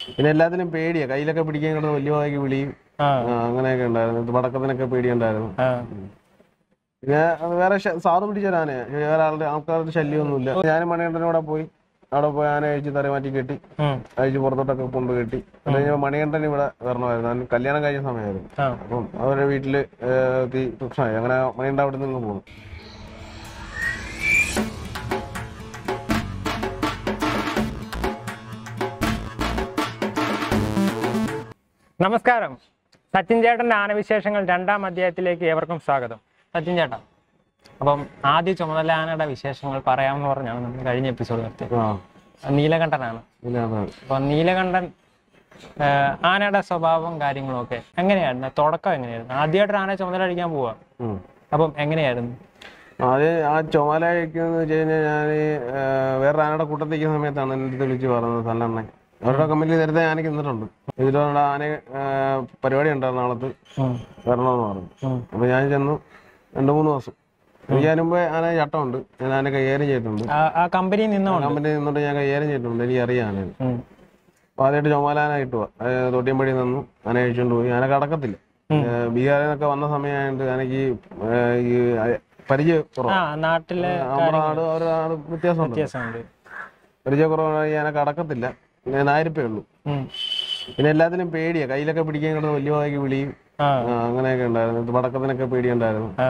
പിന്നെ എല്ലാത്തിനും പേടിയാ കയ്യിലൊക്കെ പിടിക്കാൻ കിടന്ന് വലിയ വായിക്ക് വിളിയും ആ ആ, അങ്ങനെയൊക്കെ ഉണ്ടായിരുന്നു ഇത് പടക്കത്തിനൊക്കെ പേടിയുണ്ടായിരുന്നു ആ പിന്നെ അത് വേറെ ശ- സാധു പിടിച്ചൊരാനയാ വേറെ ആളുടെ ആൾക്കാരുടെ ശല്യമൊന്നുമില്ല ഞാനും മണികണ്ഠനും കൂടെ പോയി അവിടെ പോയി ആന അഴിച്ച് തറ മാറ്റി കെട്ടി ഉം. അഴിച്ച് പുറത്തോട്ടൊക്കെ കൊണ്ട് കെട്ടി അത് കഴിഞ്ഞാൽ മണികണ്ഠൻ ഇവിടെ വരണമായിരുന്നു അവന് കല്യാണം കഴിഞ്ഞ സമയമായിരുന്നു ആ അപ്പം അവരുടെ വീട്ടില് ഏഹ്, തീ പ്രശ്നമായി അങ്ങനെ മണികണ്ഠൻ അവിടെ നിന്ന് പോകുന്നു നമസ്കാരം സച്ചിൻ ചേട്ടന്റെ ആനവിശേഷങ്ങൾ രണ്ടാം അധ്യായത്തിലേക്ക് ഏവർക്കും സ്വാഗതം സച്ചിൻ ചേട്ടാ അപ്പം ആദ്യ ചുമതല ആനയുടെ വിശേഷങ്ങൾ പറയാമെന്ന് പറഞ്ഞാണ് നമ്മൾ കഴിഞ്ഞ എപ്പിസോഡ് നിർത്തിയത് ആ നീലകണ്ഠനാണ് പിന്നെ അതാണ് അപ്പൊ നീലകണ്ഠൻ ആ, ആനയുടെ സ്വഭാവം കാര്യങ്ങളും ഒക്കെ എങ്ങനെയായിരുന്നു തുടക്കം എങ്ങനെയായിരുന്നു ആദ്യമായിട്ട് ആന ചുമതല അടിക്കാൻ പോവാ ഉം. അപ്പം എങ്ങനെയായിരുന്നു ആദ്യം ആ ചുമല കഴിക്കുന്നത് വെച്ച് കഴിഞ്ഞാൽ ഞാൻ വേറെ ആനയുടെ കൂട്ടത്തിരിക്കുന്ന സമയത്താണ് എൻ്റെ അടുത്ത് വിളിച്ച് പറഞ്ഞത് തന്നെണ്ണ അവരുടെ കമ്പനിയിൽ നേരത്തെ ആനയ്ക്ക് നിന്നിട്ടുണ്ട് ഇതിൽ ആന ആ, പരിപാടി ഉണ്ടായിരുന്നു നാളത്ത് ഉം. വരണമെന്ന് പറഞ്ഞു ഉം. അപ്പൊ ഞാൻ ചെന്നു രണ്ട് മൂന്ന് ദിവസം എനിക്ക് അതിന് മുമ്പേ ആന ചട്ടമുണ്ട് ഞാൻ ആന കൈകാര്യം ചെയ്തിട്ടുണ്ട് ആ- ആ കമ്പനിയിൽ നിന്നുകൊണ്ട് കമ്പനി നിന്നിട്ട് ഞാൻ കൈകാര്യം ചെയ്തിട്ടുണ്ട് എനിക്ക് അറിയാം ആനയെ ഉം. അപ്പൊ ആദ്യമായിട്ട് ചുമല ആന കിട്ടുക തൊട്ടിയമ്പടി നിന്നു ആന കഴിച്ചുകൊണ്ട് പോയി ആന കടക്കത്തില്ല ഏഹ് ബീഹാറിൽ നിന്നൊക്കെ വന്ന സമയമായിട്ട് ആനയ്ക്ക് ഏഹ് ഈ പരിചയ കുറവ് ആ നാട്ടിലെ നമ്മുടെ നാട് അവരുടെ നാട് വ്യത്യാസമുണ്ട് വ്യത്യാസമുണ്ട് പരിചയക്കുറവാണ് ഞാൻ കടക്കത്തില്ല പിന്നെ നായിരിപ്പേ ഉള്ളൂ ഉം. പിന്നെ എല്ലാത്തിനും പേടിയാ കയ്യിലൊക്കെ പിടിക്കാൻ കിടന്ന് വലിയ വായിക്ക് വിളിയും ആ ആ, അങ്ങനെയൊക്കെ ഉണ്ടായിരുന്നു ഇത് പടക്കത്തിനൊക്കെ പേടിയുണ്ടായിരുന്നു ആ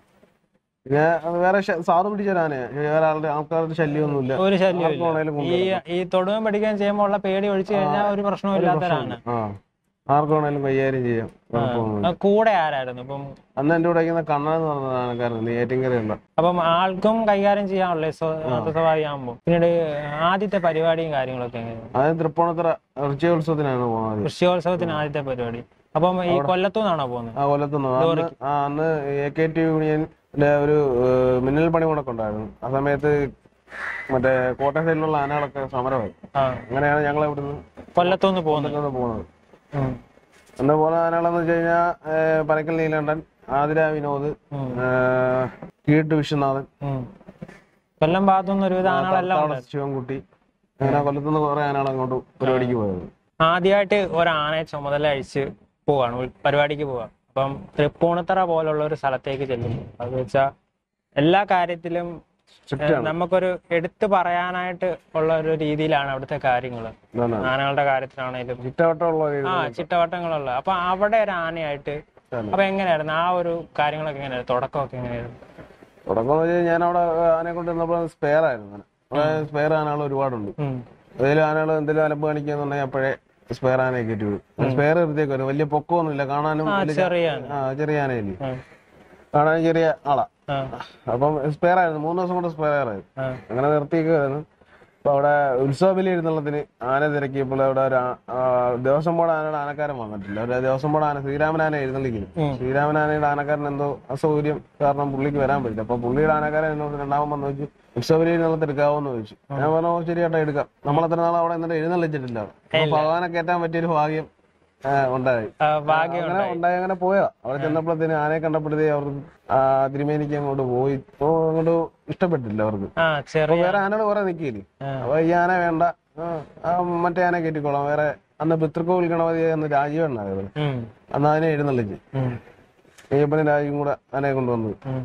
പിന്നെ അത് വേറെ ശ- സാധു പിടിച്ചൊരാനയാ വേറെ ആളുടെ ആൾക്കാരുടെ ശല്യമൊന്നുമില്ല ഒരു ആർക്ക് ശല്യമില്ല വേണേലും ഈ ഈ തൊടുകയും പഠിക്കുകയും ചെയ്യുമ്പോൾ ഉള്ള പേടി ഒഴിച്ചു കഴിഞ്ഞാൽ ഒരു പ്രശ്നവും ഇല്ലാത്തവരാണ് ആ ആർക്ക് വേണേലും കൈകാര്യം ചെയ്യാം കുഴപ്പമൊന്നുമില്ല ആ, കൂടെ ആരായിരുന്നു ഇപ്പം അന്ന് എന്റെ കൂടെ ഇരിക്കുന്ന കണ്ണൻ എന്ന് പറഞ്ഞ ആനക്കാരൻ നെയ്യാറ്റിൻകരയുള്ള അപ്പം ആൾക്കും കൈകാര്യം ചെയ്യാനുള്ള സ്വാഭാവികമാകുമ്പോൾ പിന്നീട് ആദ്യത്തെ പരിപാടിയും കാര്യങ്ങളൊക്കെ എങ്ങനെയായിരുന്നു അത് തൃപ്പൂണിത്തറ ഇറച്ചിയോത്സവത്തിനാണ് പോകുന്നത് കൃഷിയോത്സവത്തിന് ആദ്യത്തെ പരിപാടി അപ്പം ഈ കൊല്ലത്തുനിന്നാണോ പോകുന്നത് ആ കൊല്ലത്തുനിന്ന് അന്ന് ആ അന്ന് എ കെ ടി യൂണിയന്റെ ഒരു ഏഹ്, മിന്നൽ പണി മുടക്കം ഉണ്ടായിരുന്നു ആ സമയത്ത് മറ്റേ കോട്ടയം സൈഡിലുള്ള ആനകളൊക്കെ സമരമായി ആ അങ്ങനെയാണ് ഞങ്ങൾ ഇവിടുന്ന് കൊല്ലത്തുനിന്ന് പോകുന്നത് കൊല്ലത്തുനിന്ന് പോകുന്നത് ഉം. അന്ന് പോകുന്ന ആനകളെന്ന് വെച്ച് കഴിഞ്ഞാൽ പനക്കൽ നീലകണ്ഠൻ ആതിര വിനോദ് ഉം. ഏഹ്, കീട്ട് വിശ്വനാഥൻ ഉം. കൊല്ലം ഭാഗത്തുനിന്ന് ഒരുവിധ ആനകളെല്ലാം തളത്താട് ശിവൻകുട്ടി അങ്ങനെ കൊല്ലത്തുനിന്ന് കുറെ ആനകൾ അങ്ങോട്ട് പരിപാടിക്ക് പോയത് ആദ്യമായിട്ട് ഒരാനയെ ചുമതല അഴിച്ച് പോവാണ് ഉൾ- പരിപാടിക്ക് പോവാ അപ്പം തൃപ്പൂണിത്തറ പോലുള്ള ഒരു സ്ഥലത്തേക്ക് ചെല്ലുമ്പോൾ അത് വെച്ചാൽ എല്ലാ കാര്യത്തിലും സ്ട്രിക്റ്റ് ആണ് നമുക്കൊരു എടുത്തു പറയാനായിട്ട് ഉള്ള ഒരു രീതിയിലാണ് അവിടുത്തെ കാര്യങ്ങൾ ഇതാണ് ആനകളുടെ കാര്യത്തിലാണേലും ചുറ്റവട്ടമുള്ള ഒരു ആ ചിട്ടവട്ടങ്ങളുള്ള അപ്പൊ അവിടെ ഒരു ആനയായിട്ട് തന്നെ. അപ്പൊ എങ്ങനെയായിരുന്നു ആ ഒരു കാര്യങ്ങളൊക്കെ എങ്ങനെയായിരുന്നു തുടക്കമൊക്കെ എങ്ങനെയായിരുന്നു തുടക്കം എന്ന് വെച്ചാൽ ഞാൻ അവിടെ ആനയെ കൊണ്ട് വന്നപ്പോൾ സ്പെയർ ആയിരുന്നു അങ്ങനെ അവിടെ സ്പെയർ ആനകൾ ഒരുപാടുണ്ട് ഉം. ഏതെങ്കിലും ആനകൾ എന്തെങ്കിലും അലമ്പ് കാണിക്കാന്നുണ്ടെങ്കിൽ അപ്പോഴേ സ്പെയർ ആനയെ കയറ്റി വിടും സ്പെയർ എടുത്തേക്ക് വരും വലിയ പൊക്കമൊന്നുമില്ല കാണാനും ആ വലിയ ചെറിയ ആന ആ ചെറിയ ആനയില്ലേ ഉം. കാണാനും ചെറിയ ആളാ ആ, അപ്പം സ്പെയർ ആയിരുന്നു മൂന്ന് ദിവസം കൊണ്ട് സ്പെയർ ആയിരുന്നു ആ, അങ്ങനെ നിർത്തിയേക്കുമായിരുന്നു അപ്പൊ അവിടെ ഉത്സവ ബലി എഴുന്നള്ളത്തിന് ആന തിരക്കിയപ്പോൾ അവിടെ ഒരു ആ- ആ ദേവസ്വം ബോർഡ് ആനയുടെ ആനക്കാരൻ വന്നിട്ടില്ല ഒരു ദേവസ്വം ബോർഡ് ആന ശ്രീരാമൻ ആന എഴുന്നള്ളിക്കുന്നു ഉം. ശ്രീരാമൻ ആനയുടെ ആനക്കാരൻ എന്തോ അസൗകര്യം കാരണം പുള്ളിക്ക് വരാൻ പറ്റില്ല അപ്പൊ പുള്ളിയുടെ ആനക്കാരൻ എന്നോട് രണ്ടാമൻ വന്ന് ചോദിച്ചു ഉത്സവ ബലി എഴുന്നള്ളത്ത് എടുക്കാവോന്ന് ചോദിച്ചു ഞാൻ പറഞ്ഞു "ഓ, ശരി ചേട്ടാ എടുക്കാം നമ്മളത്ര നാൾ അവിടെ എന്നിട്ട് എഴുന്നള്ളിച്ചിട്ടില്ല അപ്പൊ ഭഗവാനെ കയറ്റാൻ പറ്റിയൊരു ഭാഗ്യം ആ, ഉണ്ടായി ആ, ഭാഗ്യം അങ്ങനെ ഉണ്ടായി അങ്ങനെ പോയതാ അവിടെ ചെന്നപ്പോഴത്തേന് ആനയെ കണ്ടപ്പോഴത്തേ അവർക്ക് ആ തിരുമേനിക്ക് അങ്ങോട്ട് പോയി ഓ, അങ്ങോട്ട് ഇഷ്ടപ്പെട്ടില്ല അവർക്ക് ആ ചെറിയ വേറെ ആനകൾ കുറെ നിക്കില്ലേ ആ. അപ്പൊ ഈ ആന വേണ്ട ആ, ആ മറ്റേ ആന കയറ്റിക്കോളാം വേറെ അന്ന് പിതൃക്കോവിൽ ഗണപതി എന്ന് രാജീവണ്ണായത് ഉം, അന്ന് അതിനെ എഴുന്നള്ളിച്ച് ഉം, അയ്യപ്പനും രാജുവും കൂടെ ആനയെ കൊണ്ടുവന്നത് ഉം.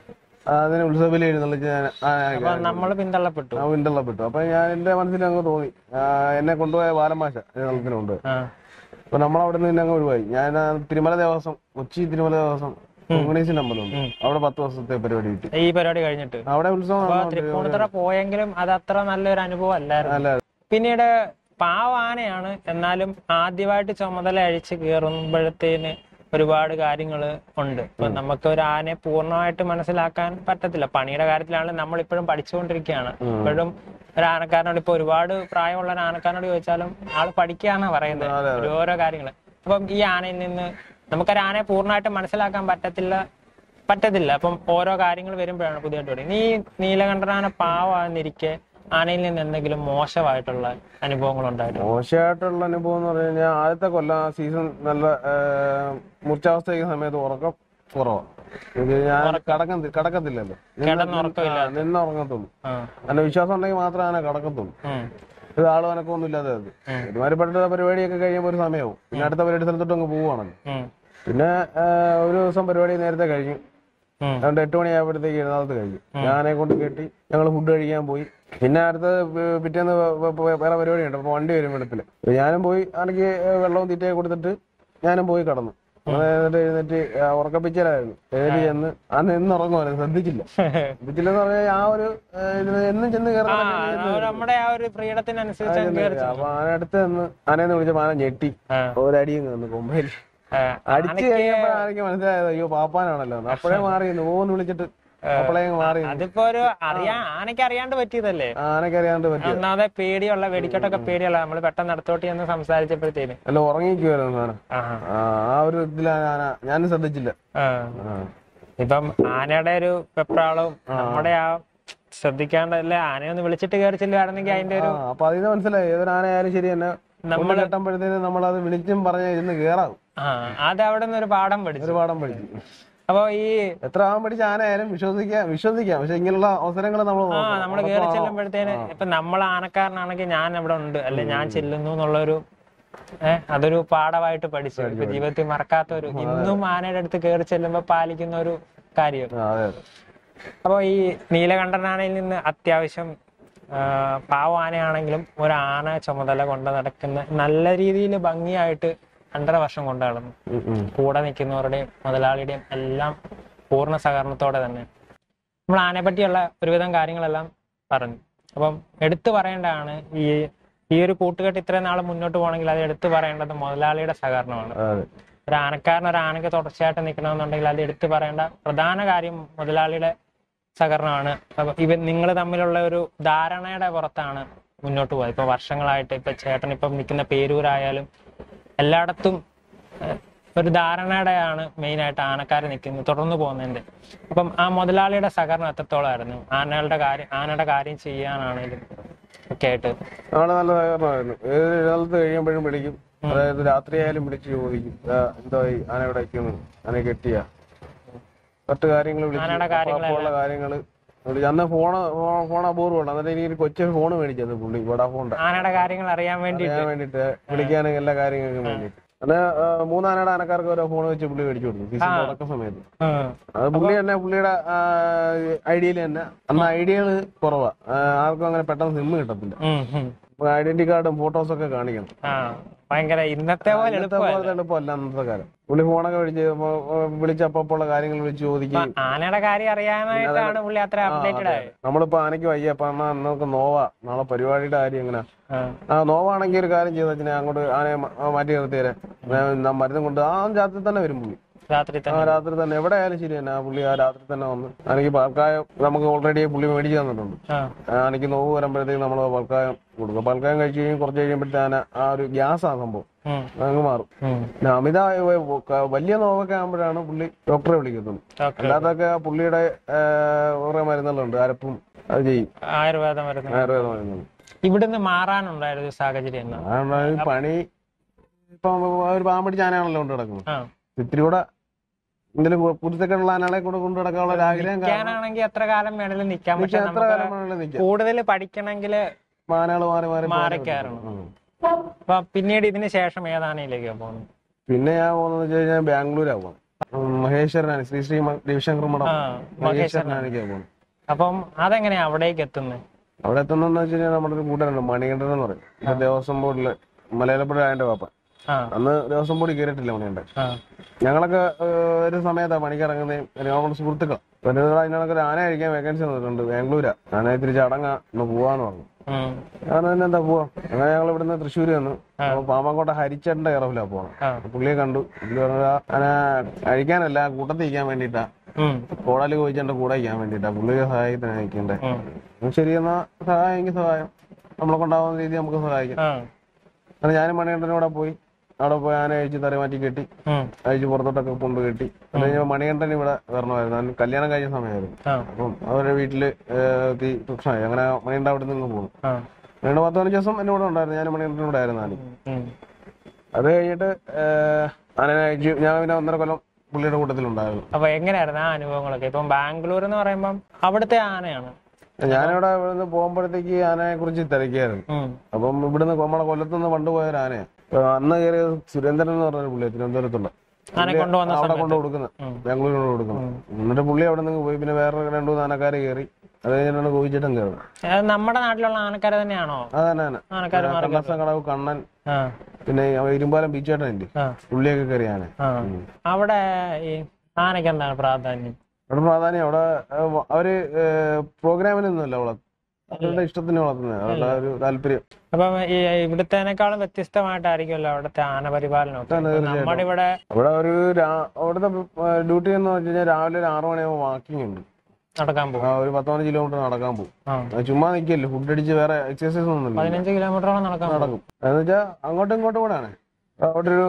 അതിന് ഉത്സവബലി എഴുന്നള്ളിച്ച് ഞാൻ അപ്പൊ നമ്മള് പിന്തള്ളപ്പെട്ടു വിണ്ടള്ളപ്പെട്ടു അപ്പൊ ഞാൻ എന്റെ മനസ്സിൽ അങ്ങ് തോന്നി ആ, എന്നെ കൊണ്ടുപോയ ബാലമാശ എഴുന്നള്ളത്തിന് കൊണ്ടുപോയി ആ അപ്പൊ നമ്മളവിടെ നിന്ന് അങ്ങ് ഒഴിവായി ഞാൻ ആ തിരുമല ദേവസ്വം കൊച്ചി തിരുമല ദേവസ്വം ഉണ്ണീസിന്റെ അമ്പലമുണ്ട് അവിടെ പത്ത് വർഷത്തെ പരിപാടി കിട്ടി ഈ പരിപാടി കഴിഞ്ഞിട്ട് അവിടെ ഉത്സവം അപ്പൊ നടന്നുകൊണ്ട് തൃപ്പൂണിത്തറ പോയെങ്കിലും അത് അത്ര നല്ലൊരു അനുഭവം അല്ലായിരുന്നു അല്ല പിന്നീട് പാവാനയാണ് എന്നാലും ആദ്യമായിട്ട് ചുമതല അഴിച്ച് കയറുമ്പോഴത്തേന് ഒരുപാട് കാര്യങ്ങൾ ഉണ്ട് ഇപ്പൊ നമുക്ക് ഒരു ആനയെ പൂർണ്ണമായിട്ട് മനസ്സിലാക്കാൻ പറ്റത്തില്ല പണിയുടെ കാര്യത്തിലാണെങ്കിൽ നമ്മൾ ഇപ്പോഴും പഠിച്ചുകൊണ്ടിരിക്കുകയാണ് ഇപ്പോഴും ഒരു ആനക്കാരനോട് ഇപ്പൊ ഒരുപാട് പ്രായമുള്ള ഒരു ആനക്കാരനോട് ചോദിച്ചാലും ആള് പഠിക്കുകയാണ് പറയുന്നത് അതെ, ഓരോ കാര്യങ്ങൾ അപ്പം ഈ ആനയിൽ നിന്ന് നമുക്കൊരു ആനയെ പൂർണ്ണമായിട്ട് മനസ്സിലാക്കാൻ പറ്റത്തില്ല പറ്റത്തില്ല അപ്പം ഓരോ കാര്യങ്ങൾ വരുമ്പോഴാണ് പുതിയതായിട്ട് പഠിക്കുന്നത് നീ നീലകണ്ഠനാന പാവാന്നിരിക്കെ ആനയിൽ നിന്ന് എന്തെങ്കിലും മോശമായിട്ടുള്ള അനുഭവങ്ങൾ ഉണ്ടായിട്ടുണ്ട് മോശമായിട്ടുള്ള അനുഭവം എന്ന് പറഞ്ഞു കഴിഞ്ഞാൽ ആദ്യത്തെ കൊല്ലം ആ സീസൺ നല്ല മൂർച്ചാവസ്ഥയ്ക്ക് സമയത്ത് ഉറക്കം കുറവാ ഇത് ഞാൻ കടക്ക കടക്കത്തില്ലല്ലോ നിന്ന് കിടന്നുറക്കമില്ല ആ, നിന്ന് ഉറങ്ങത്തുള്ളൂ ആ എന്റെ വിശ്വാസം ഉണ്ടെങ്കിൽ മാത്രമേ ആന കടക്കത്തുള്ളൂ ഉം. ഒരു ആളും അനക്കൊന്നും ഇല്ലാതെ അത് ഒരുമാതിരിപ്പെട്ട പരിപാടിയൊക്കെ കഴിയുമ്പോൾ ഒരു സമയവും പിന്നെ അടുത്ത പരിപാടി സ്ഥലത്തോട്ട് അങ്ങ് പോവുകയാണല്ലോ ഉം. പിന്നെ ആ, ഒരു ദിവസം പരിപാടി നേരത്തെ കഴിഞ്ഞു ഉം. അതുകൊണ്ട് എട്ട് മണിയായപ്പോഴത്തേക്ക് എഴുന്നള്ളത്ത് കഴിഞ്ഞു ഞാനെ കൊണ്ട് കെട്ടി ഞങ്ങൾ ഫുഡ് കഴിക്കാൻ പോയി പിന്നെ അടുത്ത പി- പിറ്റേന്ന് വേ- വേ- വേറെ പരിപാടി ഉണ്ട് അപ്പൊ വണ്ടി വരും വെളുപ്പില് അപ്പൊ ഞാനും പോയി എനിക്ക് വെള്ളവും തീറ്റയൊക്കെ കൊടുത്തിട്ട് ഞാനും പോയി കടന്നു അങ്ങനെ എന്നിട്ട് എഴുന്നേറ്റ് ആ, ഉറക്കപ്പിച്ചലായിരുന്നു എഴുതി ചെന്ന് അന്ന് എന്ന് ഉറങ്ങുമായിരുന്നു ശ്രദ്ധിച്ചില്ല ശ്രദ്ധിച്ചില്ലെന്ന് പറഞ്ഞാൽ ആ ഒരു ഏ, ഇത് എന്നും ചെന്ന് ആ കയറുന്ന അത് നമ്മുടെ ആ ഒരു ഫ്രീഡത്തിനനുസരിച്ച് അങ്ങ് കയറി ചെന്നു. അപ്പൊ ആന അടുത്ത് നിന്ന് ആനയെന്ന് വിളിച്ചപ്പോ ആന ഞെട്ടി ആ, ഒരടിയും തന്നു കൊമ്പയിൽ ആ, അടിച്ചു കഴിഞ്ഞപ്പോഴാണ് എനിക്ക് മനസ്സിലായത് അയ്യോ പാപ്പാനാണല്ലോ എന്ന്. അപ്പോഴേ മാറി ഓന്ന് വിളിച്ചിട്ട് അപ്പോഴേ അങ്ങ് മാറി അതിപ്പോ ഒരു അറിയാ ആനയ്ക്ക് അറിയാണ്ട് പറ്റിയതല്ലേ ആനക്ക് അറിയാണ്ട് പറ്റിയ ഒന്നാമതെ പേടിയുള്ള വെടിക്കെട്ടൊക്കെ പേടിയുള്ള നമ്മള് പെട്ടെന്ന് അടുത്തോട്ട് ചെന്ന് സംസാരിച്ചപ്പോഴത്തേന് അല്ല ഉറങ്ങിക്കുവായിരുന്നു സാധനം ആഹാ. ആ ആ ഒരു ഇതിലാണ് ആന ഞാനും ശ്രദ്ധിച്ചില്ല ആ. ആ. ഇപ്പം ആനയുടെ ഒരു വെപ്രാളവും നമ്മുടെ ആ ശ്രദ്ധിക്കാണ്ടല്ലേ ആനയൊന്ന് വിളിച്ചിട്ട് കയറി ചെല്ലുവായിരുന്നെങ്കിൽ അതിന്റെ ആ, ഒരു അപ്പൊ അതിന് മനസ്സിലായി ഏതൊരു ആനയായാലും ശരി തന്നെ നമ്മൾ കെട്ടുമ്പോഴത്തേന് നമ്മൾ അത് വിളിച്ചും പറഞ്ഞ ഇരുന്ന് കേറാവും ആ അത് അവിടെ നിന്ന് ഒരു പാഠം പഠിച്ചു ഒരു പാഠം പഠിച്ചു അപ്പൊ ഈ എത്ര ആവാൻ പഠിച്ച ആനയായാലും വിശ്വസിക്കാം വിശ്വസിക്കാം പക്ഷെ ഇങ്ങനെയുള്ള അവസരങ്ങൾ നമ്മൾ ആ നമ്മൾ കയറി ചെല്ലുമ്പോഴത്തേന് ഇപ്പൊ നമ്മൾ ആനക്കാരനാണെങ്കിൽ ഞാൻ അവിടെ ഉണ്ട് അല്ലെ ഞാൻ ചെല്ലുന്നു എന്നുള്ളൊരു ഏഹ് അതൊരു പാഠമായിട്ട് പഠിച്ചു ഇപ്പൊ ജീവിതത്തിൽ മറക്കാത്ത ഒരു ഇന്നും ആനയുടെ അടുത്ത് കയറി ചെല്ലുമ്പോ പാലിക്കുന്ന ഒരു കാര്യം അതെ അതെ അപ്പോൾ ഈ നീലകണ്ഠനാനയിൽ നിന്ന് അത്യാവശ്യം ആ, പാവ ആനയാണെങ്കിലും ഒരു ആന ചുമതല കൊണ്ട് നടക്കുന്ന നല്ല രീതിയിൽ ഭംഗിയായിട്ട് രണ്ടര വർഷം കൊണ്ട് നടന്നു ഉം, ഉം. കൂടെ നിൽക്കുന്നവരുടെയും മുതലാളിയുടെയും എല്ലാം പൂർണ്ണ സഹകരണത്തോടെ തന്നെ നമ്മൾ ആനയെ പറ്റിയുള്ള ഒരുവിധം കാര്യങ്ങളെല്ലാം പറഞ്ഞു അപ്പം എടുത്തു പറയേണ്ടതാണ് ഈ ഈ ഒരു കൂട്ടുകെട്ട് ഇത്രയും നാൾ മുന്നോട്ട് പോകണമെങ്കിൽ അത് എടുത്തു പറയേണ്ടത് മുതലാളിയുടെ സഹകരണമാണ് അതെ ഒരു ആനക്കാരൻ ഒരു ആനയ്ക്ക് തുടർച്ചയായിട്ട് നിൽക്കണമെന്നുണ്ടെങ്കിൽ അത് എടുത്തു പറയേണ്ട പ്രധാന കാര്യം മുതലാളിയുടെ സഹകരണമാണ് അപ്പൊ ഇവ നിങ്ങൾ തമ്മിലുള്ള ഒരു ധാരണയുടെ പുറത്താണ് മുന്നോട്ട് പോയത് ഇപ്പൊ വർഷങ്ങളായിട്ട് ഇപ്പൊ ചേട്ടൻ ഇപ്പം നിൽക്കുന്ന പേരൂരായാലും എല്ലായിടത്തും ഏഹ്, ഒരു ധാരണയുടെയാണ് മെയിനായിട്ട് ആനക്കാർ നിൽക്കുന്നത് തുടർന്ന് പോകുന്നതിന്റെ അപ്പം ആ മുതലാളിയുടെ സഹകരണം എത്രത്തോളമായിരുന്നു ആനകളുടെ കാര്യം ആനയുടെ കാര്യം ചെയ്യാനാണെങ്കിലും ഒക്കെ ആയിട്ട് അവിടെ നല്ല സഹകരണമായിരുന്നു ഏത് എഴുന്നള്ളത്ത് കഴിയുമ്പോഴും വിളിക്കും അതായത് രാത്രിയായാലും വിളിച്ച് ചോദിക്കും "ദാ എന്തായി ആന ഇവിടെ നിൽക്കുന്നു ആന കെട്ടിയ മറ്റു കാര്യങ്ങൾ ആനയുടെ കാര്യങ്ങളെല്ലാം. ഉള്ള കാര്യങ്ങൾ അന്ന് ഫോണ് ഫോൺ അപൂർവമാണ് എന്നിട്ട് എനിക്ക് കൊച്ചു ഫോൺ മേടിച്ചത് പുള്ളി വോഡാഫോണിന്റെ ആനയുടെ കാര്യങ്ങൾ അറിയാൻ വേണ്ടി അറിയാൻ വേണ്ടിട്ട് വിളിക്കാനും എല്ലാ കാര്യങ്ങൾക്കും വേണ്ടിട്ട് അന്ന് ആ, മൂന്നാനയുടെ ആനക്കാർക്ക് ഓരോ ഫോൺ വെച്ച് പുള്ളി മേടിച്ചു കൊടുത്തു ഫീസ് തുടക്ക സമയത്ത് ഉം. അത് പുള്ളി തന്നെ പുള്ളിയുടെ ഐഡിയയിൽ തന്നെ അന്ന് ഐഡിയകള് കുറവാ ആ, ആർക്കും അങ്ങനെ പെട്ടെന്ന് സിമ്മ് കിട്ടത്തില്ല ഉം, ഉം. ഐഡന്റി കാർഡും ഫോട്ടോസും ഒക്കെ കാണിക്കണം ആ ഭയങ്കര ഇന്നത്തെ പോലെ ഇന്നത്തെ എളുപ്പമല്ല പോലത്തെ എളുപ്പമല്ല അന്നത്തെ കാലം പുള്ളി ഫോണൊക്കെ വിളിച്ച് വിളിച്ചപ്പോ കാര്യങ്ങൾ വിളിച്ച് ചോദിക്കും ആനയുടെ കാര്യം അറിയാനായിട്ടാണ് പുള്ളി അത്ര അപ്ഡേറ്റഡ് ആയത് നമ്മളിപ്പോ ആനയ്ക്ക് വയ്യ അപ്പൊ എന്നാ നമുക്ക് നോവാ നാളെ പരിപാടിയുടെ കാര്യം എങ്ങനെ ആ. ആ നോവാണെങ്കിൽ ഒരു കാര്യം ചെയ്ത വെച്ചാൽ അങ്ങോട്ട് ആനയെ മ- ആ, മാറ്റി നിർത്തിയേരെ ഞാൻ മരുന്നും കൊണ്ട് ആ രാത്രി തന്നെ വരും പുള്ളി രാത്രി ആ തന്നെ രാത്രി തന്നെ എവിടെ ആയാലും ശരി തന്നെ ആ പുള്ളി ആ രാത്രി തന്നെ വന്ന് എനിക്ക് പാൽക്കായം നമുക്ക് ഓൾറെഡി പുള്ളി മേടിച്ച് തന്നിട്ടുണ്ട് ആ ആനയ്ക്ക് നോവ് വരുമ്പോഴത്തേക്ക് നമ്മൾ പാൽക്കായം കൊടുക്കും പാൽക്കായം കഴിച്ച് കഴിയും കുറച്ച് കഴിയുമ്പോഴത്തെ ആന ആ ഒരു ഗ്യാസാണ് സംഭവം ഉം, അങ്ങ് മാറും ഉം. പിന്നെ അമിത വലിയ നോവൊക്കെ ആകുമ്പോഴാണ് പുള്ളി ഡോക്ടറെ വിളിക്കുന്നത് ഓക്കെ അല്ലാത്തൊക്കെ പുള്ളിയുടെ ആ, കുറെ മരുന്നുകളുണ്ട് അരപ്പും അത് ചെയ്യും ആയുർവേദം വരുന്നത് ആയുർവേദ മരുന്നുകൾ ഇവിടുന്ന് മാറാനുണ്ടായ ഒരു സാഹചര്യം എന്നാ അതാണ് ഈ പണി ഇപ്പൊ ഒരു പാമ്പടിച്ച ആനയാണല്ലോ കൊണ്ട് കിടക്കുന്നത് ആ ഇത്തിരി കൂടെ എന്തെങ്കിലും കുരുത്തക്കെട്ടുള്ള ആനകളെ കൂടെ കൊണ്ടു നടക്കാനുള്ള ഒരു ആഗ്രഹം കാരണം നിൽക്കാനാണെങ്കിൽ എത്ര കാലം വേണേലും നിൽക്കാം പക്ഷെ നിൽക്കാൻ എത്ര നമുക്ക് കാലം വേണമെങ്കിലും നിൽക്കാം കൂടുതൽ പഠിക്കണമെങ്കിൽ മാനകൾ മാറി മാറി മാറി പോകാനേ കയറണം. പറ്റുള്ളൂ. ഉം. അപ്പൊ പിന്നീട് ഇതിന് ശേഷം ഏതാനയിലേക്കാ പോകുന്നത് പിന്നെ ഞാൻ പോകുന്നത് വെച്ച് കഴിഞ്ഞാൽ ബാംഗ്ലൂരാ പോകുന്നത് ഉം, മഹേശ്വരനാണ് ശ്രീ ശ്രീ മ- രവിശങ്കർ മഠം ആ മഹേശ്വരനാണിക്കാ പോകുന്നത് അപ്പം അതെങ്ങനെയാ അവിടേക്ക് എത്തുന്നത് അവിടെ എത്തുന്നതെന്ന് വെച്ച് കഴിഞ്ഞാൽ നമ്മുടെ ഒരു കൂട്ടുകാരുണ്ട് മണികണ്ഠൻ എന്ന് പറയും ഇത് ദേവസ്വം ബോർഡില് മലയാളപ്പുഴ ആയന്റെ പാപ്പ ആ അന്ന് ദേവസ്വം ബോർഡിൽ കയറിയിട്ടില്ല മണികണ്ഠൻ ആ ഞങ്ങളൊക്കെ ഏഹ്, ഒരു സമയത്താണ് പണിക്കിറങ്ങുന്നതും നമ്മുടെ സുഹൃത്തുക്കൾ പിന്നെ അതിനൊക്കെ ഒരു ആന കഴിക്കാൻ വേക്കൻസി വന്നിട്ടുണ്ട് ബാംഗ്ലൂരാ ആന തിരിച്ച് അടങ്ങാ ഒന്ന് പോവാന്ന് പറഞ്ഞു ഉം, ഞാൻ തന്നെ എന്താ പോവാ അങ്ങനെ ഞങ്ങൾ ഇവിടുന്ന് തൃശ്ശൂർ വന്നു അപ്പൊ പാമ്പാങ്കോട്ട ഹരിച്ചേട്ടന്റെ കയറവില്ല പോകണം ആ പുള്ളിയെ കണ്ടു പുള്ളി പറഞ്ഞ ആന കഴിക്കാനല്ല കൂട്ടത്തിൽ ഇരിക്കാൻ വേണ്ടിയിട്ടാ ഉം, കോടാലി കോയിച്ചേന്റെ കൂടെ ഇരിക്കാൻ വേണ്ടിയിട്ടാ പുള്ളിയെ സഹായത്തിന് അയക്കണ്ടേ ഉം. ശരി എന്നാ സഹായം എങ്കിൽ സഹായം നമ്മളെ കൊണ്ടാവുന്ന രീതി നമുക്ക് സഹായിക്കാം ആ അങ്ങനെ ഞാനും മണികണ്ഠനും കൂടെ പോയി അവിടെ പോയി ആന അഴിച്ച് തറ മാറ്റി കെട്ടി ഉം, അഴിച്ച് പുറത്തോട്ടൊക്കെ കൊണ്ട് കെട്ടി അത് കഴിഞ്ഞാൽ മണികണ്ഠൻ ഇവിടെ വരണമായിരുന്നു അവന് കല്യാണം കഴിഞ്ഞ സമയമായിരുന്നു ആ അപ്പം അവരുടെ വീട്ടില് ഏഹ്, തീ പ്രശ്നമായി അങ്ങനെ മണികണ്ഠൻ അവിടെ നിന്ന് പോകുന്നു ആ രണ്ട് പത്ത് പതിനഞ്ച് ദിവസം എന്റെ കൂടെ ഉണ്ടായിരുന്നു ഞാൻ മണികണ്ഠനും കൂടെ ആയിരുന്നു ആന ഉം, അത് കഴിഞ്ഞിട്ട് ഏഹ്, ആനനെ അഴിച്ചു ഞാൻ പിന്നെ ഒന്നര കൊല്ലം പുള്ളിയുടെ കൂട്ടത്തിലുണ്ടായിരുന്നു അപ്പൊ എങ്ങനെയായിരുന്നു ആ അനുഭവങ്ങളൊക്കെ ഇപ്പം ബാംഗ്ലൂർ എന്ന് പറയുമ്പം അവിടുത്തെ ആനയാണ് ഞാനിവിടെ ഇവിടുന്ന് പോകുമ്പോഴത്തേക്ക് ആനയെ കുറിച്ച് തിരക്കിയായിരുന്നു ഉം. അപ്പം ഇവിടുന്ന് നമ്മളെ കൊല്ലത്തുനിന്ന് പണ്ട് പോയ ഒരു ആനയാ അപ്പൊ അന്ന് കയറിയ സുരേന്ദ്രൻ എന്ന് പറഞ്ഞ പുള്ളി തിരുവനന്തപുരത്തുള്ള ആനെ കൊണ്ടുവന്ന അവിടെ സമയത്ത് കൊണ്ട് കൊടുക്കുന്നത് ഉം. ബാംഗ്ലൂരിൽ കൊണ്ട് കൊടുക്കുന്നത് എന്നിട്ട് പുള്ളി അവിടെ നിന്ന് പോയി പിന്നെ വേറെ രണ്ടു മൂന്ന് ആനക്കാര് കയറി അത് കഴിഞ്ഞിട്ടാണ് കോവിച്ചേട്ടൻ കയറുന്നത് അത് നമ്മുടെ നാട്ടിലുള്ള ആനക്കാരെ തന്നെയാണോ അത് തന്നെ തന്നെ ആനക്കാര് മാറി കണ്ണസം കടവ് കണ്ണൻ ആ പിന്നെ ഈ ഇരുമ്പാലം ബീച്ചേട്ടനില്ലേ ആ പുള്ളിയൊക്കെ കയറി ആന ആ അവിടെ ഈ ആനയ്ക്ക് എന്താണ് പ്രാധാന്യം അവിടെ പ്രാധാന്യം അവിടെ ഏഹ്, അവര് പ്രോഗ്രാമിനൊന്നുമല്ല വളർത്തുന്നത് അവരുടെ ഇഷ്ടത്തിന് വളർത്തുന്നത് അവരുടെ ഒരു താല്പര്യം അപ്പം ഈ ഇവിടുത്തേനേക്കാളും വ്യത്യസ്തമായിട്ടായിരിക്കുമല്ലോ അവിടുത്തെ ആന പരിപാലനമൊക്കെ തന്നെ, ഇപ്പം നമ്മുടെ ഇവിടെ അവിടെ ഒരു രാ- അവിടുത്തെ ഡ്യൂട്ടി എന്ന് വെച്ച് കഴിഞ്ഞാൽ രാവിലെ ഒരു ആറു മണിയാകുമ്പോൾ വാക്കിംഗ് ഉണ്ട് നടക്കാൻ പോകും ആ, ഒരു പത്തോളം കിലോമീറ്റർ നടക്കാൻ പോകും ആ അത് ചുമ്മാ നിൽക്കല്ലേ ഫുഡ് അടിച്ച് വേറെ എക്സസൈസ് ഒന്നുമില്ല പതിനഞ്ച് കിലോമീറ്ററോളം നടക്കാൻ പോകും നടക്കും എന്ന് വെച്ചാൽ അങ്ങോട്ടും ഇങ്ങോട്ടും കൂടെയാണ് അവിടെ ഒരു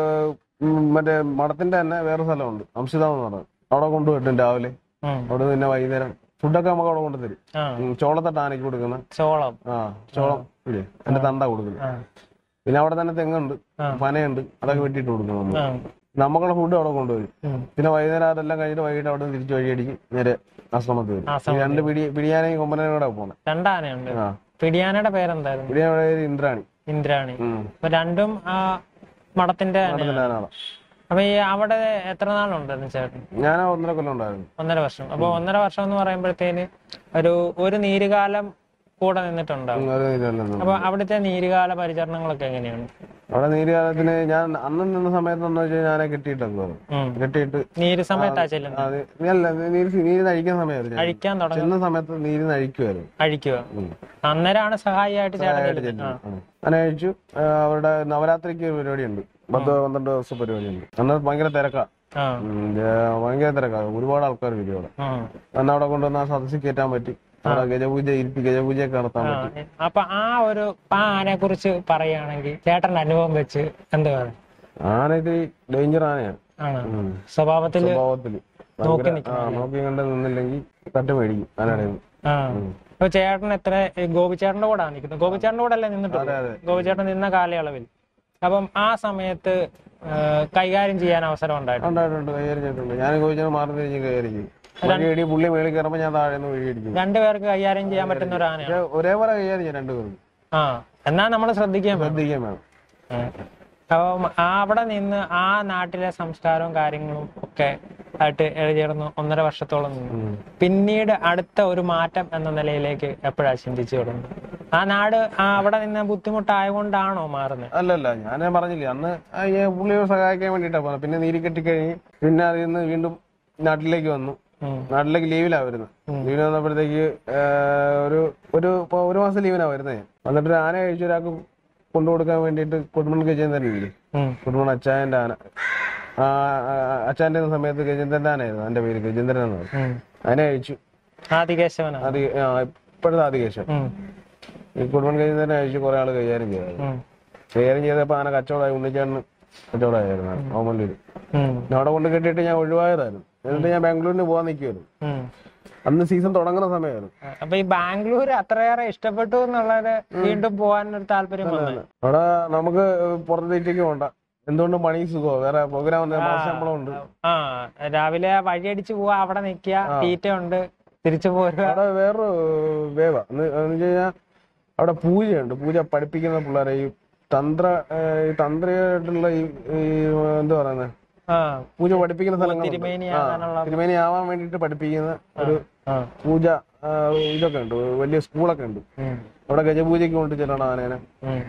ഉം, മറ്റേ മഠത്തിന്റെ തന്നെ വേറെ സ്ഥലമുണ്ട് അംശിതാം എന്ന് പറഞ്ഞത് അവിടെ കൊണ്ടുപോയിട്ടും രാവിലെ ഉം. അവിടെ നിന്ന് പിന്നെ വൈകുന്നേരം ഫുഡൊക്കെ നമുക്ക് അവിടെ കൊണ്ടുതരും ആ ഉം, ചോളത്തട്ട ആനയ്ക്ക് കൊടുക്കുന്ന ചോളം ആ ചോളം ഇല്ലേ എന്റെ തണ്ട കൊടുക്കുന്നത് ആ പിന്നെ അവിടെ തന്നെ തെങ്ങുണ്ട് ആ. പനയുണ്ട് അതൊക്കെ വെട്ടിയിട്ട് കൊടുക്കും നമ്മൾ ആ നമുക്കുള്ള ഫുഡ് അവിടെ കൊണ്ടുവരും ഉം. പിന്നെ വൈകുന്നേരം അതെല്ലാം കഴിഞ്ഞിട്ട് വൈകിട്ട് അവിടെ നിന്ന് തിരിച്ച് വഴിയടിച്ച് നേരെ ആശ്രമത്തിൽ വരും ആശ്രമത്തിൽ ഈ രണ്ട് പിടി പിടിയാനയും കൊമ്പനും കൂടെ പോണേ രണ്ടാനയുണ്ട് ആ പിടിയാനയുടെ പേരെന്തായിരുന്നു പിടിയാന ഒരു ഇന്ദ്രാണി ഇന്ദ്രാണി ഉം. അപ്പൊ രണ്ടും ആ മഠത്തിന്റെ തന്നെയാണ് മഠത്തിന്റെ ആനകളാ. അപ്പൊ ഈ അവിടെ എത്ര നാളുണ്ടായിരുന്നു ചേട്ടൻ ഞാൻ ആ ഒന്നര കൊല്ലം ഉണ്ടായിരുന്നു ഒന്നര വർഷം അപ്പൊ ഒന്നര വർഷം എന്ന് പറയുമ്പോഴത്തേന് ഒരു ഒരു നീരുകാലം കൂടെ നിന്നിട്ടുണ്ടാവും ഉം, അത് ഇതല്ലെന്ന്. അപ്പൊ അവിടുത്തെ നീരുകാല പരിചരണങ്ങളൊക്കെ എങ്ങനെയാണ് അവിടെ നീരുകാലത്തിന് ഞാൻ അന്ന് നിന്ന സമയത്ത് എന്ന് വെച്ചാൽ ഞാനെ കെട്ടിയിട്ടൊക്കെ വരും ഉം. കെട്ടിയിട്ട് നീര് സമയത്താ ചെല്ലുന്നത് അത് അല്ല നീര് നീര് നഴിക്കുന്ന സമയമായിരുന്നു ഞാൻ. അഴിക്കാൻ തുടങ്ങി ചെന്ന സമയത്ത് നീര് നഴിക്കുമായിരുന്നു അഴിക്കുക ഉം. അന്നേരമാണ് സഹായിയായിട്ട് ചേട്ടൻ ആയിട്ട് ചെല്ലുന്നത്. ആ. ചെല്ലുന്നത്. അങ്ങനെ അഴിച്ചു ആ, അവരുടെ നവരാത്രിക്ക് ഒരു പരിപാടിയുണ്ട് പത്ത് പന്ത്രണ്ട് ദിവസം പരിപാടിയുണ്ട് അന്ന് ഭയങ്കര തിരക്കാ ആ ഉം, ഏർ, ഭയങ്കര തിരക്കാ ഒരുപാട് ആൾക്കാർ വരും അവിടെ ഉം. അന്ന് അവിടെ കൊണ്ടുവന്ന് ആ സദസ്സിൽ കയറ്റാൻ പറ്റി അവിടെ ഗജപൂജ ഇരുത്തി ഗജപൂജയൊക്കെ നടത്താൻ ആ, പറ്റി അപ്പൊ ആ ഒരു ആ ആനയെ കുറിച്ച് പറയുകയാണെങ്കിൽ ചേട്ടന്റെ അനുഭവം വെച്ച് എന്താ പറയുക ആന ഇത്തിരി ഡേഞ്ചർ ആനയാണ് ആണ് ഉം. സ്വഭാവത്തില് സ്വഭാവത്തില് നോക്കി ഭയങ്കര ആ, നോക്കി കണ്ട് നിന്നില്ലെങ്കിൽ തട്ട് മേടിക്കും ആനയുടെ കയ്യിന്ന്. ആ അപ്പൊ ചേട്ടൻ എത്ര ഈ ഗോപിച്ചേട്ടന്റെ കൂടെ നിൽക്കുന്നത് ഗോപിച്ചേട്ടന്റെ കൂടെ അല്ലേ നിന്നിട്ടുള്ളൂ അതെ. ഗോപിച്ചേട്ടൻ നിന്ന കാലയളവിൽ അപ്പം ആ സമയത്ത് ആ, കൈകാര്യം ചെയ്യാൻ അവസരം ഉണ്ടായിട്ടുണ്ട് ഉണ്ടായിട്ടുണ്ട് കൈകാര്യം ചെയ്തിട്ടുണ്ട് ഞാൻ ചോദിച്ചാൽ മാറി തിരിഞ്ഞ് കൈകാര്യം ചെയ്യും വഴിയടി പുള്ളി മേളിൽ കയറുമ്പോൾ ഞാൻ താഴെ നിന്ന് വഴിയടിക്കും രണ്ടുപേർക്ക് കൈകാര്യം ചെയ്യാൻ പറ്റുന്ന ഒരു ആനയാണ് പക്ഷെ ഒരേപോലെ കൈകാര്യം ചെയ്യാം രണ്ടുപേരും ആ എന്നാ നമ്മൾ ശ്രദ്ധിക്കാൻ വേണം ശ്രദ്ധിക്കാൻ വേണം അപ്പം ആ അവിടെ നിന്ന് ആ നാട്ടിലെ സംസ്കാരവും കാര്യങ്ങളും ഒക്കെ ആയിട്ട് ഇഴചേർന്ന് ഒന്നര വർഷത്തോളം നിന്നു ഉം. പിന്നീട് അടുത്ത ഒരു മാറ്റം എന്ന നിലയിലേക്ക് എപ്പോഴാ ചിന്തിച്ചു തുടങ്ങുന്നത് ആ നാട് ആ അവിടെ നിന്ന് ബുദ്ധിമുട്ടായതുകൊണ്ടാണോ മാറുന്നത് അല്ലല്ല ഞാൻ പറഞ്ഞില്ലേ അന്ന് ആ ഈ പുള്ളിയെ സഹായിക്കാൻ വേണ്ടിയിട്ടാ പോകുന്നത് പിന്നെ നീരി കെട്ടിക്കഴിഞ്ഞ് പിന്നെ അതിൽ നിന്ന് വീണ്ടും നാട്ടിലേക്ക് വന്നു ഉം. നാട്ടിലേക്ക് ലീവിലാ വരുന്നത് ലീവിന് വന്നപ്പോഴത്തേക്ക് ആ, ഒരു ഒരു ഇപ്പൊ ഒരു മാസം ലീവിനാ വരുന്നത് എന്നിട്ട് ഒരു ആന കഴിച്ച ഒരാൾക്ക് കൊണ്ടുകൊടുക്കാൻ വേണ്ടിയിട്ട് കൊടുമൺ ഗജേന്ദ്രൻ ഇല്ലേ ഉം. കൊടുമൺ അച്ചായന്റെ ആന ആ ആ, അച്ചായന്റെ സമയത്ത് ഗജേന്ദ്രന്റെ ആനയായിരുന്നു എന്റെ പേര് ഗജേന്ദ്രൻ എന്ന് പറയും ഉം. ആന കഴിച്ചു ആദികേശവനാണ് അത് ഇപ്പോഴത്തെ ആദ്യകേശം ഉം. ഈ കുടുംബൻ ഗജേന്ദ്രനെ അഴിച്ചു കുറെ ആള് കൈകാര്യം ചെയ്തത് ഉം. കൈകാര്യം ചെയ്തപ്പോ ആന കച്ചവടമായി ഉണ്ണിച്ചാണ് കച്ചവടമായിരുന്നു ഓമല്ലൂര് ഉം. പിന്നെ അവിടെ കൊണ്ട് കെട്ടിയിട്ട് ഞാൻ ഒഴിവായതായിരുന്നു എന്നിട്ട് ഞാൻ ബാംഗ്ലൂരിന് പോകാൻ നിൽക്കുമായിരുന്നു ഉം. അന്ന് സീസൺ തുടങ്ങുന്ന സമയമായിരുന്നു അപ്പൊ ഈ ബാംഗ്ലൂർ അത്രയേറെ ഇഷ്ടപ്പെട്ടു എന്നുള്ളത് വീണ്ടും പോകാൻ ഒരു താല്പര്യം വന്നു അവിടെ നമുക്ക് പുറത്തേക്ക് പോകണ്ട എന്തുകൊണ്ടും പണി സുഖമോ വേറെ പ്രോഗ്രാം ശമ്പളം ഉണ്ട് ആ രാവിലെ വഴിയടിച്ച് പോവാ അവിടെ നിക്കുക തീറ്റ ഉണ്ട് തിരിച്ചു പോരുക അവിടെ വേറൊരു വേവ എന്ന് എന്ന് വെച്ച് കഴിഞ്ഞാൽ അവിടെ പൂജയുണ്ട് പൂജ പഠിപ്പിക്കുന്ന പിള്ളേരെ ഈ തന്ത്ര ഏഹ്, ഈ തന്ത്രിയായിട്ടുള്ള ഈ ഈ എന്താ പറയുന്നത് ആ പൂജ പഠിപ്പിക്കുന്ന സ്ഥലങ്ങളുണ്ട് തിരുമേനി ആ, ആകാനുള്ള തിരുമേനി ആവാൻ വേണ്ടിയിട്ട് പഠിപ്പിക്കുന്ന ഒരു ആ. പൂജ ആ, ഇതൊക്കെ ഉണ്ട് വലിയ സ്കൂളൊക്കെ ഉണ്ട് ഉം. അവിടെ ഗജപൂജയ്ക്ക് കൊണ്ട് ചെല്ലണം ആനേനെ ഉം.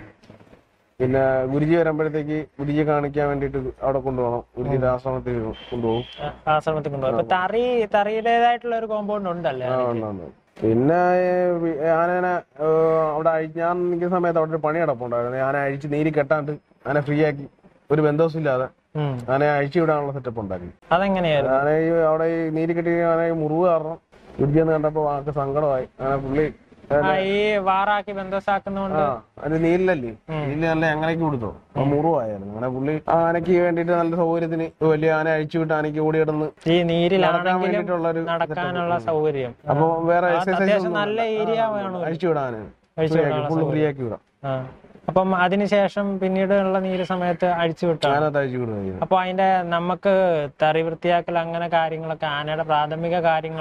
പിന്നെ ഗുരുജി വരുമ്പോഴത്തേക്ക് ഗുരുജി കാണിക്കാൻ വേണ്ടിയിട്ട് അവിടെ കൊണ്ടുപോകണം ഗുരുജിയുടെ ആശ്രമത്തിൽ കൊണ്ടുപോകും ആ- ആശ്രമത്തിൽ കൊണ്ടുപോകും അപ്പൊ തറി തറിയുടേതായിട്ടുള്ള ഒരു കോമ്പൗണ്ട് ഉണ്ടല്ലേ ആ, ഉണ്ട്, ഉണ്ട്. പിന്നെ ഏഹ്, വി- ആനേനെ ഏഹ്, അവിടെ അഴി- ഞാൻ നിൽക്കുന്ന സമയത്ത് അവിടെ ഒരു പണി കിടപ്പുണ്ടായിരുന്നു ആന അഴിച്ച് നീര് കെട്ടാണ്ട് ആന ഫ്രീ ആക്കി ഒരു ബന്ധവും ഇല്ലാതെ ഉം. ആനയെ അഴിച്ചു വിടാനുള്ള സെറ്റപ്പ് ഉണ്ടാക്കി അതെങ്ങനെയായിരുന്നു ആന ഈ അവിടെ ഈ നീര് കെട്ടി ആന ഈ മുറിവ് കാരണം ഗുരുജി എന്ന് കണ്ടപ്പോ ആൾക്ക് സങ്കടമായി അങ്ങനെ പുള്ളി ആ ഈ വാറാക്കി ബന്ധസാക്കുന്നോണ്ട് ആ അത് നീരിലല്ലേ നീരില് നല്ല ഞങ്ങളേക്ക് കൊടുത്തോ അപ്പൊ മുറിവായിരുന്നു അങ്ങനെ പുള്ളി ആനയ്ക്ക് വേണ്ടിയിട്ട് നല്ല സൗകര്യത്തിന് വലിയ ആന അഴിച്ചു വിട്ട് ആനയ്ക്ക് ഓടി കിടന്ന് ഈ നീരിലാണെങ്കിലും വേണ്ടിയിട്ടുള്ള ഒരു നടക്കാനുള്ള സൗകര്യം അപ്പൊ വേറെ ആ, എക്സസൈസ് അത്യാവശ്യം നല്ല ഏരിയ വേണം അഴിച്ചു വിടാന് അഴിച്ചു വിടാനുള്ള ഫുള്ള് ഫ്രീ ആക്കി വിടാം ആ. അപ്പം അതിനുശേഷം പിന്നീട് ഉള്ള നീര് സമയത്ത് അഴിച്ചു വിട്ടാണ് ആനത്ത് അഴിച്ചു വിടുക അപ്പൊ അതിന്റെ നമുക്ക് തറി വൃത്തിയാക്കൽ അങ്ങനെ കാര്യങ്ങളൊക്കെ ആനയുടെ പ്രാഥമിക കാര്യങ്ങള്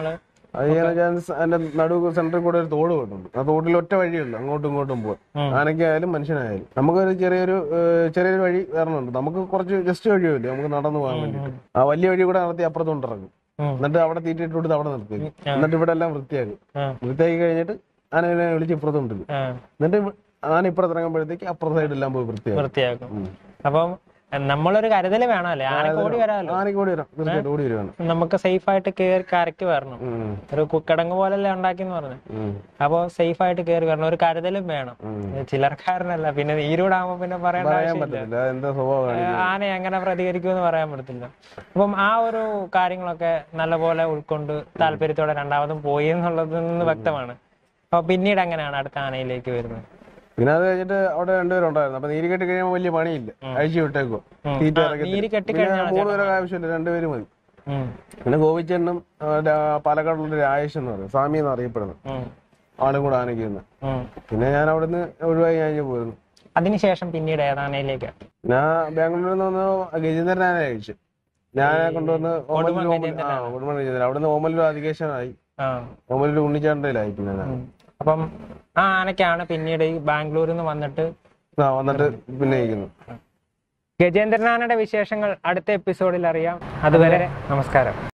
അത് ചെയ്യാൻ ചാൻസ് അതിന്റെ നടുവ് സെന്ററിൽ കൂടെ ഒരു തോട് പോയിട്ടുണ്ട് ആ തോട്ടിൽ ഒറ്റ വഴിയുള്ളൂ അങ്ങോട്ടും ഇങ്ങോട്ടും പോകാൻ ഉം. ആനയ്ക്കായാലും മനുഷ്യനായാലും നമുക്കൊരു ചെറിയൊരു ഏഹ്, ചെറിയൊരു വഴി വരണുണ്ട് നമുക്ക് കുറച്ച് ജസ്റ്റ് വഴിയല്ലേ നമുക്ക് നടന്നു പോകാൻ വേണ്ടിയിട്ട് ആ വലിയ വഴി കൂടെ നടത്തി അപ്പുറത്തോട്ട് ഇറങ്ങും ഉം. എന്നിട്ട് അവിടെ തീറ്റിട്ട് കൊടുത്ത് അവിടെ നിർത്തി എന്നിട്ട് ഇവിടെ എല്ലാം വൃത്തിയാക്കും ആ. വൃത്തിയാക്കി കഴിഞ്ഞിട്ട് ആനനെ വിളിച്ച് ഇപ്പുറത്ത് കൊണ്ടിരും ആ, എന്നിട്ട് ഇവ- ആന ഇപ്പുറത്ത് ഇറങ്ങുമ്പോഴത്തേക്ക് അപ്പുറത്തെ സൈഡെല്ലാം പോയി വൃത്തിയാക്കും വൃത്തിയാക്കും ഉം. അപ്പം നമ്മളൊരു കരുതല് വേണമല്ലേ ആനക്ക് ഓടി വരാമല്ലോ ആനയ്ക്ക് ഓടി വരാം തീർച്ചയായിട്ടും ഓടി വരുവാണ് നമുക്ക് സേഫ് ആയിട്ട് കേറി കരക്ക് വരണം ഉം. ഒരു കുക്കടങ്ങ് പോലല്ലേ ഉണ്ടാക്കിന്ന് പറഞ്ഞു ഉം. അപ്പൊ സേഫ് ആയിട്ട് കേറി വരണം ഒരു കരുതലും വേണം ഉം. ചിലർക്കാരനല്ല പിന്നെ ഈരൂടാകുമ്പോ പിന്നെ പറയേണ്ട പറയാൻ ആവശ്യമില്ല പറ്റത്തില്ല അത് എന്താ സ്വഭാവമാണ് ആന എങ്ങനെ പ്രതികരിക്കുമെന്ന് പറയാൻ പറ്റത്തില്ല അപ്പം ആ ഒരു കാര്യങ്ങളൊക്കെ നല്ലപോലെ ഉൾക്കൊണ്ട് താല്പര്യത്തോടെ രണ്ടാമതും പോയി എന്നുള്ളതിൽ നിന്ന് വ്യക്തമാണ് അപ്പൊ പിന്നീട് എങ്ങനെയാണ് അടുത്ത ആനയിലേക്ക് വരുന്നത് പിന്നെ അത് കഴിഞ്ഞിട്ട് അവിടെ രണ്ടുപേരും ഉണ്ടായിരുന്നു അപ്പൊ നീര് കെട്ടി കഴിയുമ്പോൾ വലിയ പണിയില്ല അഴിച്ചു വിട്ടേക്കോ ഉം. തീറ്റ ആ, ഇറക്കി നീര് തരും. കെട്ടിക്കഴിഞ്ഞാൽ പിന്നെ മൂന്ന് പേരൊക്കെ ആവശ്യമില്ല രണ്ടുപേര് മതി ഉം, പിന്നെ ഗോപിച്ചേട്ടനും ആ, രാ- പാലക്കാടുള്ള രാജേഷ് എന്ന് പറയും സ്വാമി എന്ന് അറിയപ്പെടുന്നത് ഉം, ആളും കൂടെ ആനയ്ക്കുന്നത് ഉം. പിന്നെ ഞാൻ അവിടുന്ന് ഒഴിവായി ഞാൻ ഇങ്ങ് പോയിരുന്നു അതിനുശേഷം പിന്നീട് ഏതാനയിലേക്ക് ഞാൻ ബാംഗ്ലൂരിൽ നിന്ന് വന്ന് ഗജേന്ദ്രൻ ആന കഴിച്ചു ഞാൻ കൊണ്ടുവന്ന് ഓമല്ലൂർ കൊടുമൺ ഓമൽ- ആ കൊടുമൺ ഗജേന്ദ്രൻ അവിടുന്ന് ഓമല്ലൂർ അധികേശനായി ആ ഓമല്ലൂർ ഉണ്ണിച്ചാണ്ടയിലായി പിന്നെ ഞാൻ. ഉം. അപ്പം ആ ആനക്കാണ് പിന്നീട് ഈ ബാംഗ്ലൂരിൽ നിന്ന് വന്നിട്ട് ആ വന്നിട്ട് പിന്നെ ഇരിക്കുന്നു ഗജേന്ദ്രനാനയുടെ വിശേഷങ്ങൾ അടുത്ത എപ്പിസോഡിൽ അറിയാം അതുവരെ നമസ്കാരം